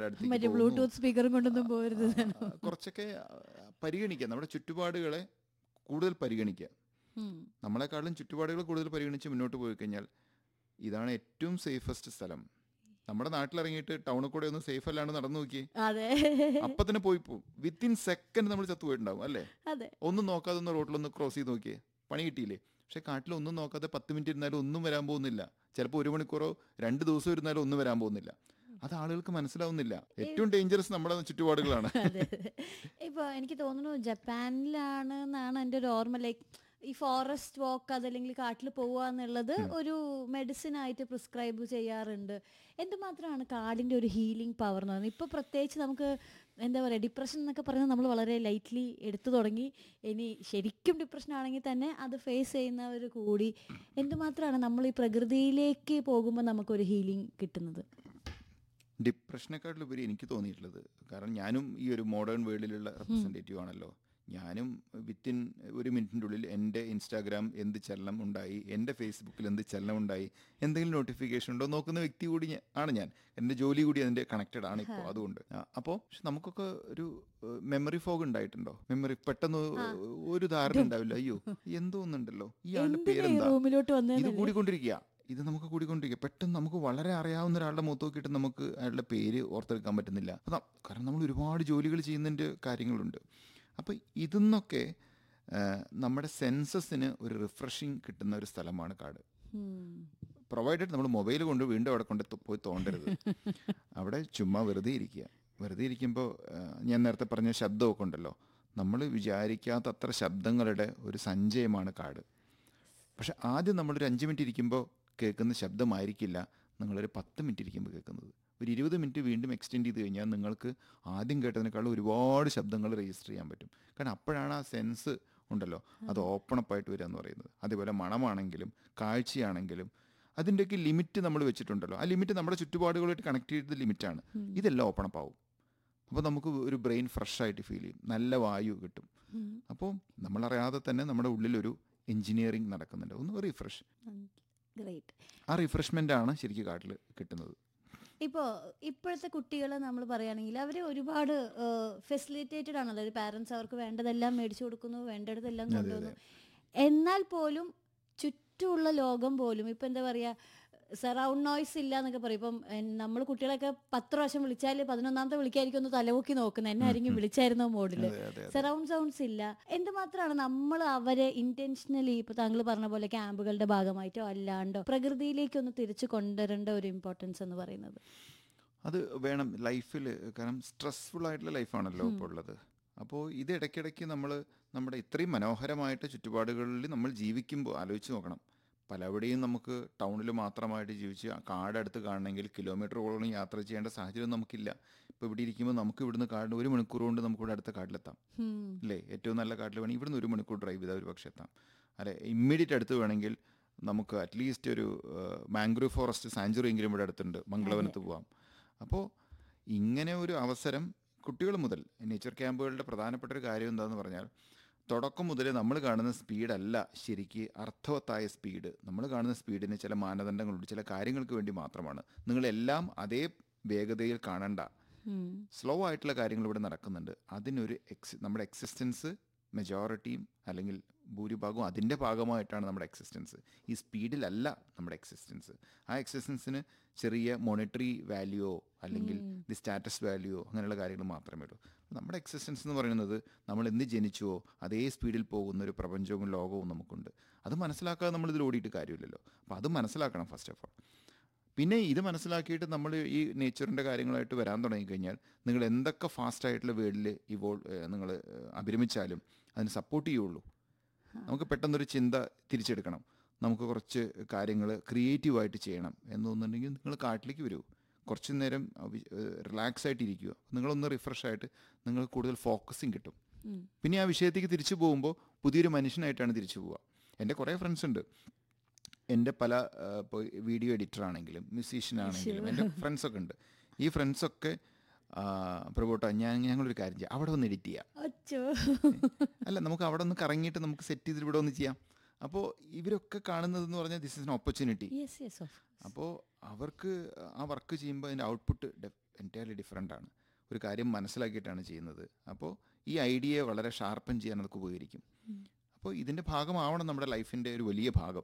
അടുത്തേക്ക് മറ്റേ പോകുന്നു. ബ്ലൂടൂത്ത് സ്പീക്കറും കൊണ്ടൊന്നും പോകരുത് ആ, കുറച്ചൊക്കെ ആ, പരിഗണിക്കുക നമ്മുടെ ചുറ്റുപാടുകളെ കൂടുതൽ പരിഗണിക്കുക ഉം. നമ്മളെക്കാളും ചുറ്റുപാടുകൾ കൂടുതൽ പരിഗണിച്ച് മുന്നോട്ട് പോയി കഴിഞ്ഞാൽ ഇതാണ് ഏറ്റവും സേഫസ്റ്റ് സ്ഥലം നമ്മുടെ നാട്ടിലിറങ്ങിയിട്ട് ടൗണിൽ കൂടെ ഒന്ന് സേഫ് അല്ലാണ്ട് നടന്നു നോക്കിയേ അതെ അപ്പൊ തന്നെ പോയി പോകും വിത്തിൻ സെക്കൻഡ് നമ്മൾ ചത്തുപോയിട്ടുണ്ടാവും അല്ലേ അതെ ഒന്നും നോക്കാതെ ഒന്ന് റോട്ടിലൊന്ന് ക്രോസ് ചെയ്ത് നോക്കിയേ പണി കിട്ടിയില്ലേ പക്ഷെ കാട്ടിൽ ഒന്നും നോക്കാതെ പത്ത് മിനിറ്റ് ഇരുന്നാലും ഒന്നും വരാൻ പോകുന്നില്ല ചിലപ്പോൾ ഒരു മണിക്കൂറോ രണ്ട് ദിവസം ഇരുന്നാലും ഒന്നും വരാൻ പോകുന്നില്ല അത് ആളുകൾക്ക് മനസ്സിലാവുന്നില്ല ഏറ്റവും ഡേഞ്ചറസ് നമ്മുടെ ചുറ്റുപാടുകളാണ് അതെ ഇപ്പൊ എനിക്ക് തോന്നുന്നു ജപ്പാനിലാണ് എന്നാണ് എൻ്റെ ഒരു ഓർമ്മ ലൈക്ക് ഈ ഫോറസ്റ്റ് വാക്ക് അതല്ലെങ്കിൽ കാട്ടിൽ പോവുക എന്നുള്ളത് ഒരു മെഡിസിൻ ആയിട്ട് പ്രിസ്ക്രൈബ് ചെയ്യാറുണ്ട് എന്തുമാത്രമാണ് കാടിന്റെ ഒരു ഹീലിംഗ് പവർ എന്ന് പറയുന്നത് ഇപ്പൊ പ്രത്യേകിച്ച് നമുക്ക് എന്താ പറയുക ഡിപ്രഷൻ എന്നൊക്കെ പറയുന്നത് നമ്മൾ വളരെ ലൈറ്റ്ലി എടുത്തു തുടങ്ങി ഇനി ശരിക്കും ഡിപ്രഷൻ ആണെങ്കിൽ തന്നെ അത് ഫേസ് ചെയ്യുന്നവർ കൂടി എന്തുമാത്രമാണ് നമ്മൾ ഈ പ്രകൃതിയിലേക്ക് പോകുമ്പോൾ നമുക്കൊരു ഹീലിംഗ് കിട്ടുന്നത് ഡിപ്രഷനെക്കാട്ടിലുപരി എനിക്ക് തോന്നിയിട്ടുള്ളത് കാരണം ഞാനും ഈ ഒരു മോഡേൺ വേൾഡിലുള്ള റെപ്രസെൻറ്റേറ്റീവ് ആണല്ലോ ഞാനും വിത്തിൻ ഒരു മിനിറ്റിൻ്റെ ഉള്ളിൽ എൻ്റെ ഇൻസ്റ്റാഗ്രാം എന്ത് ചലനം ഉണ്ടായി എൻ്റെ ഫേസ്ബുക്കിൽ എന്ത് ചലനം ഉണ്ടായി എന്തെങ്കിലും നോട്ടിഫിക്കേഷൻ ഉണ്ടോ നോക്കുന്ന വ്യക്തി കൂടി ഞാ- ആണ് ഞാൻ എൻ്റെ ജോലി കൂടി അതിൻ്റെ കണക്റ്റഡ് ആണ് ഇപ്പോൾ അതുകൊണ്ട് അപ്പോൾ പക്ഷെ നമുക്കൊക്കെ ഒരു മെമ്മറി ഫോഗ് ഉണ്ടായിട്ടുണ്ടോ മെമ്മറി പെട്ടെന്ന് ഒരു ധാരണ ഉണ്ടാവില്ല അയ്യോ എന്തോ ഒന്നുണ്ടല്ലോ ഈ ആളുടെ എന്തിനാ ഈ പേരെന്താ റൂമിലോട്ട് വന്നതെന്നല്ലേ? ഇത് കൂടിക്കൊണ്ടിരിക്കുക ഇത് നമുക്ക് കൂടിക്കൊണ്ടിരിക്കുക പെട്ടെന്ന് നമുക്ക് വളരെ അറിയാവുന്ന ഒരാളുടെ മുഖത്ത് നോക്കിയിട്ട് നമുക്ക് അയാളുടെ പേര് ഓർത്തെടുക്കാൻ പറ്റുന്നില്ല അപ്പൊ ന- കാരണം നമ്മൾ ഒരുപാട് ജോലികൾ ചെയ്യുന്നതിൻ്റെ കാര്യങ്ങളുണ്ട് അപ്പോൾ ഇതിന്നൊക്കെ ആ, നമ്മുടെ സെൻസസിന് ഒരു റിഫ്രഷിങ് കിട്ടുന്ന ഒരു സ്ഥലമാണ് കാട് ഉം. പ്രൊവൈഡഡ് നമ്മൾ മൊബൈൽ കൊണ്ട് വീണ്ടും അവിടെ കൊണ്ട് തു- പോയി തോണ്ടരുത് അവിടെ ചുമ്മാ വെറുതെ ഇരിക്കുക വെറുതെ ഇരിക്കുമ്പോൾ ഞാൻ നേരത്തെ പറഞ്ഞ ശബ്ദമൊക്കെ ഉണ്ടല്ലോ നമ്മൾ വിചാരിക്കാത്ത അത്ര ശബ്ദങ്ങളുടെ ഒരു സഞ്ചയമാണ് കാട് പക്ഷെ ആദ്യം നമ്മളൊരു അഞ്ച് മിനിറ്റ് ഇരിക്കുമ്പോൾ കേൾക്കുന്ന ശബ്ദമായിരിക്കില്ല നിങ്ങളൊരു പത്ത് മിനിറ്റ് ഇരിക്കുമ്പോൾ കേൾക്കുന്നത് ഒരു ഇരുപത് മിനിറ്റ് വീണ്ടും എക്സ്റ്റെൻഡ് ചെയ്ത് കഴിഞ്ഞാൽ നിങ്ങൾക്ക് ആദ്യം കേട്ടതിനേക്കാളും ഒരുപാട് ശബ്ദങ്ങൾ രജിസ്റ്റർ ചെയ്യാൻ പറ്റും കാരണം അപ്പോഴാണ് ആ സെൻസ് ഉണ്ടല്ലോ അത് ഓപ്പൺ അപ്പായിട്ട് വരിക എന്ന് പറയുന്നത് അതേപോലെ മണമാണെങ്കിലും കാഴ്ചയാണെങ്കിലും അതിൻ്റെയൊക്കെ ലിമിറ്റ് നമ്മൾ വെച്ചിട്ടുണ്ടല്ലോ ആ ലിമിറ്റ് നമ്മുടെ ചുറ്റുപാടുകളായിട്ട് കണക്ട് ചെയ്ത ലിമിറ്റാണ് ഇതെല്ലാം ഓപ്പൺ അപ്പ് ആവും അപ്പോൾ നമുക്ക് ഒരു ബ്രെയിൻ ഫ്രഷ് ആയിട്ട് ഫീൽ ചെയ്യും നല്ല വായു കിട്ടും അപ്പോൾ നമ്മളറിയാതെ തന്നെ നമ്മുടെ ഉള്ളിലൊരു എഞ്ചിനീയറിംഗ് നടക്കുന്നുണ്ട് ഒന്ന് റീഫ്രഷ് ഗ്രേറ്റ് ആ റിഫ്രഷ്മെൻ്റ് ആണ് ശരിക്കും കാട്ടിൽ കിട്ടുന്നത് ഇപ്പോൾ ഇപ്പോഴത്തെ കുട്ടികൾ നമ്മൾ പറയുകയാണെങ്കിൽ അവർ ഒരുപാട് ഫെസിലിറ്റേറ്റഡ് ആണല്ലോ ഒരു പാരൻസ് അവർക്ക് വേണ്ടതെല്ലാം മേടിച്ചു കൊടുക്കുന്നു വേണ്ടതെല്ലാം കൊണ്ടുവന്നു എന്നാൽ പോലും ചുറ്റുമുള്ള ലോകം പോലും ഇപ്പം എന്താ പറയുക സറൗണ്ട് നോയ്സ് ഇല്ല എന്നൊക്കെ പറയും ഇപ്പം നമ്മൾ കുട്ടികളൊക്കെ പത്ത് പ്രാവശ്യം വിളിച്ചാൽ പതിനൊന്നാമത്തെ വിളിക്കായിരിക്കും ഒന്ന് തലമുക്കി നോക്കുന്നത് എന്നെ ആരെങ്കിലും വിളിച്ചായിരുന്നോ മോഡില് സറൗണ്ട് സൗണ്ട്സ് ഇല്ല എന്തുമാത്രമാണ് നമ്മൾ അവരെ ഇന്റൻഷനലി ഇപ്പൊ താങ്കൾ പറഞ്ഞ പോലെ ക്യാമ്പുകളുടെ ഭാഗമായിട്ടോ അല്ലാണ്ടോ പ്രകൃതിയിലേക്ക് ഒന്ന് തിരിച്ചു കൊണ്ടുവരേണ്ട ഒരു ഇമ്പോർട്ടൻസ് എന്ന് പറയുന്നത് അത് വേണം ലൈഫിൽ കാരണം സ്ട്രെസ്ഫുൾ ആയിട്ടുള്ള ലൈഫാണല്ലോ ഇപ്പോൾ ഉള്ളത് അപ്പോൾ ഇത് ഇടയ്ക്കിടയ്ക്ക് നമ്മൾ നമ്മുടെ ഇത്രയും മനോഹരമായിട്ട് ചുറ്റുപാടുകളിൽ നമ്മൾ ജീവിക്കുമ്പോൾ ആലോചിച്ച് നോക്കണം പലവിടെയും നമുക്ക് ടൗണിൽ മാത്രമായിട്ട് ജീവിച്ച് ആ കാടടുത്ത് കാണണമെങ്കിൽ കിലോമീറ്ററുകളോളം യാത്ര ചെയ്യേണ്ട സാഹചര്യം നമുക്കില്ല ഇപ്പോൾ ഇവിടെ ഇരിക്കുമ്പോൾ നമുക്ക് ഇവിടുന്ന് കാട് ഒരു മണിക്കൂർ കൊണ്ട് നമുക്ക് ഇവിടെ അടുത്ത കാട്ടിലെത്താം അല്ലേ ഏറ്റവും നല്ല കാട്ടിൽ വേണമെങ്കിൽ ഇവിടുന്ന് ഒരു മണിക്കൂർ ഡ്രൈവ് ചെയ്താൽ ഒരു പക്ഷേ എത്താം അല്ലെ ഇമ്മീഡിയറ്റ് അടുത്ത് വേണമെങ്കിൽ നമുക്ക് അറ്റ്ലീസ്റ്റ് ഒരു മാംഗ്രൂവ് ഫോറസ്റ്റ് സാഞ്ചുറി എങ്കിലും ഇവിടെ അടുത്തുണ്ട് മംഗളവനത്ത് പോവാം അപ്പോൾ ഇങ്ങനെ ഒരു അവസരം കുട്ടികൾ മുതൽ നേച്ചർ ക്യാമ്പുകളുടെ പ്രധാനപ്പെട്ട ഒരു കാര്യം എന്താണെന്ന് പറഞ്ഞാൽ തുടക്കം മുതൽ നമ്മൾ കാണുന്ന സ്പീഡല്ല ശരിക്ക് അർത്ഥവത്തായ സ്പീഡ് നമ്മൾ കാണുന്ന സ്പീഡിന് ചില മാനദണ്ഡങ്ങളുണ്ട് ചില കാര്യങ്ങൾക്ക് വേണ്ടി മാത്രമാണ് നിങ്ങളെല്ലാം അതേ വേഗതയിൽ കാണണ്ട സ്ലോ ആയിട്ടുള്ള കാര്യങ്ങൾ ഇവിടെ നടക്കുന്നുണ്ട് അതിനൊരു എക്സ് നമ്മുടെ എക്സിസ്റ്റൻസ് മെജോറിറ്റിയും അല്ലെങ്കിൽ ഭൂരിഭാഗവും അതിൻ്റെ ഭാഗമായിട്ടാണ് നമ്മുടെ എക്സിസ്റ്റൻസ് ഈ സ്പീഡിലല്ല നമ്മുടെ എക്സിസ്റ്റൻസ് ആ എക്സിസ്റ്റൻസിന് ചെറിയ മോണിറ്ററി വാല്യൂയോ അല്ലെങ്കിൽ ദി സ്റ്റാറ്റസ് വാല്യൂയോ അങ്ങനെയുള്ള കാര്യങ്ങൾ മാത്രമേ ഉള്ളൂ നമ്മുടെ എക്സിസ്റ്റൻസ് എന്ന് പറയുന്നത് നമ്മൾ എന്ത് ജനിച്ചുവോ അതേ സ്പീഡിൽ പോകുന്ന ഒരു പ്രപഞ്ചവും ലോകവും നമുക്കുണ്ട് അത് മനസ്സിലാക്കാതെ നമ്മൾ ഇതിൽ ഓടിയിട്ട് കാര്യമില്ലല്ലോ അപ്പോൾ അത് മനസ്സിലാക്കണം ഫസ്റ്റ് ഓഫ് ഓൾ പിന്നെ ഇത് മനസ്സിലാക്കിയിട്ട് നമ്മൾ ഈ നേച്ചറിൻ്റെ കാര്യങ്ങളായിട്ട് വരാൻ തുടങ്ങിക്കഴിഞ്ഞാൽ നിങ്ങൾ എന്തൊക്കെ ഫാസ്റ്റ് ആയിട്ടുള്ള വേൾഡിൽ ഇവോൾ നിങ്ങൾ അഭിരമിച്ചാലും അതിന് സപ്പോർട്ട് ചെയ്യുള്ളൂ നമുക്ക് പെട്ടെന്നൊരു ചിന്ത തിരിച്ചെടുക്കണം നമുക്ക് കുറച്ച് കാര്യങ്ങൾ ക്രിയേറ്റീവായിട്ട് ചെയ്യണം എന്ന് തോന്നുന്നുണ്ടെങ്കിൽ നിങ്ങൾ കാട്ടിലേക്ക് വരൂ കുറച്ച് നേരം റിലാക്സ് ആയിട്ട് ഇരിക്കുക നിങ്ങളൊന്ന് റിഫ്രഷ് ആയിട്ട് നിങ്ങൾ കൂടുതൽ ഫോക്കസിങ് കിട്ടും പിന്നെ ആ വിഷയത്തേക്ക് തിരിച്ചു പോകുമ്പോൾ പുതിയൊരു മനുഷ്യനായിട്ടാണ് തിരിച്ചു പോവുക എൻ്റെ കുറേ ഫ്രണ്ട്സ് ഉണ്ട് എൻ്റെ പല ഇപ്പോൾ വീഡിയോ എഡിറ്റർ ആണെങ്കിലും മ്യൂസീഷ്യൻ ആണെങ്കിലും എൻ്റെ ഫ്രണ്ട്സൊക്കെ ഉണ്ട് ഈ ഫ്രണ്ട്സൊക്കെ പ്രഭോട്ട ഞാൻ ഞങ്ങളൊരു കാര്യം ചെയ്യാം അവിടെ ഒന്ന് എഡിറ്റ് ചെയ്യാം അച്ചോ അല്ല നമുക്ക് അവിടെ ഒന്ന് കറങ്ങിയിട്ട് നമുക്ക് സെറ്റ് ചെയ്തിട്ട് ഇവിടെ ഒന്ന് ചെയ്യാം അപ്പോൾ ഇവരൊക്കെ കാണുന്നതെന്ന് പറഞ്ഞാൽ this is an opportunity yes yes of അപ്പോൾ അവർക്ക് ആ വർക്ക് ചെയ്യുമ്പോൾ അതിൻ്റെ ഔട്ട്പുട്ട് എൻറ്റയർലി ഡിഫറെൻ്റ് ആണ് ഒരു കാര്യം മനസ്സിലാക്കിയിട്ടാണ് ചെയ്യുന്നത് അപ്പോൾ ഈ ഐഡിയയെ വളരെ ഷാർപ്പൻ ചെയ്യാൻ അതൊക്കെ ഉപകരിക്കും അപ്പോൾ ഇതിൻ്റെ ഭാഗമാവണം നമ്മുടെ ലൈഫിൻ്റെ ഒരു വലിയ ഭാഗം